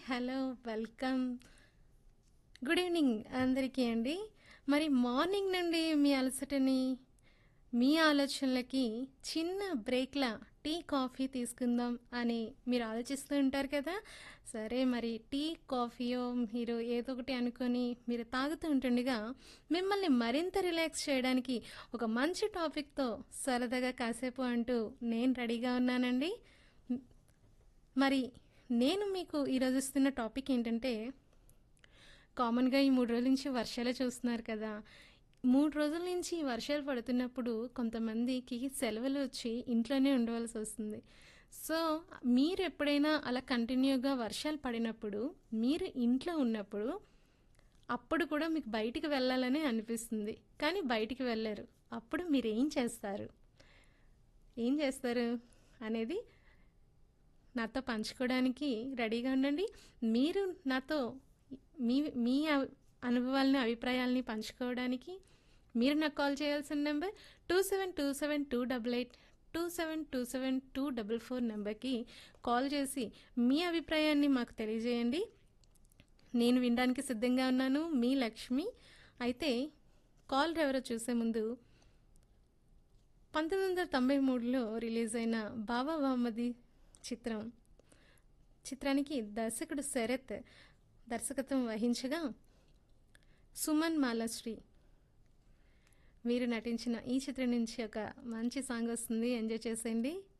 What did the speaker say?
hello welcome good evening అందరికీ అండి మరి మార్నింగ్ నుండి మీ అలసటని మీ ఆలోచనలకి చిన్న బ్రేక్లా టీ కాఫీ తీసుకుందాం అని మీరు ఆలోచిస్తూ ఉంటారు కదా సరే మరి టీ కాఫీయో మీరు ఏదో ఒకటి అనుకొని మీరు తాగుతూ ఉంటుండగా మిమ్మల్ని మరింత రిలాక్స్ చేయడానికి ఒక మంచి టాపిక్తో సరదాగా కాసేపు అంటూ నేను రెడీగా ఉన్నానండి మరి నేను మీకు ఈరోజు ఇస్తున్న టాపిక్ ఏంటంటే కామన్గా ఈ మూడు రోజుల నుంచి వర్షాలు చూస్తున్నారు కదా మూడు రోజుల నుంచి వర్షాలు పడుతున్నప్పుడు కొంతమందికి సెలవులు వచ్చి ఇంట్లోనే ఉండవలసి వస్తుంది సో మీరు ఎప్పుడైనా అలా కంటిన్యూగా వర్షాలు పడినప్పుడు మీరు ఇంట్లో ఉన్నప్పుడు అప్పుడు కూడా మీకు బయటికి వెళ్ళాలని అనిపిస్తుంది కానీ బయటికి వెళ్ళారు అప్పుడు మీరు ఏం చేస్తారు ఏం చేస్తారు అనేది నాతో పంచుకోవడానికి రెడీగా ఉండండి మీరు నాతో మీ మీ అ- అనుభవాలని అభిప్రాయాలని పంచుకోవడానికి మీరు నాకు కాల్ చేయాల్సిన number two seven two seven two double eight two seven two seven two double four నెంబర్కి కాల్ చేసి మీ అభిప్రాయాన్ని మాకు తెలియజేయండి నేను వినడానికి సిద్ధంగా ఉన్నాను మీ లక్ష్మి అయితే కాల్ ఎవరో చూసే ముందు పంతొమ్మిది వందల తొంభై మూడులో రిలీజ్ అయిన బాబా మహమ్మది చిత్రం చిత్రానికి దర్శకుడు శరత్ దర్శకత్వం వహించగా సుమన్ మాలాశ్రీ వీరు నటించిన ఈ చిత్రం నుంచి ఒక మంచి సాంగ్ వస్తుంది ఎంజాయ్ చేసేయండి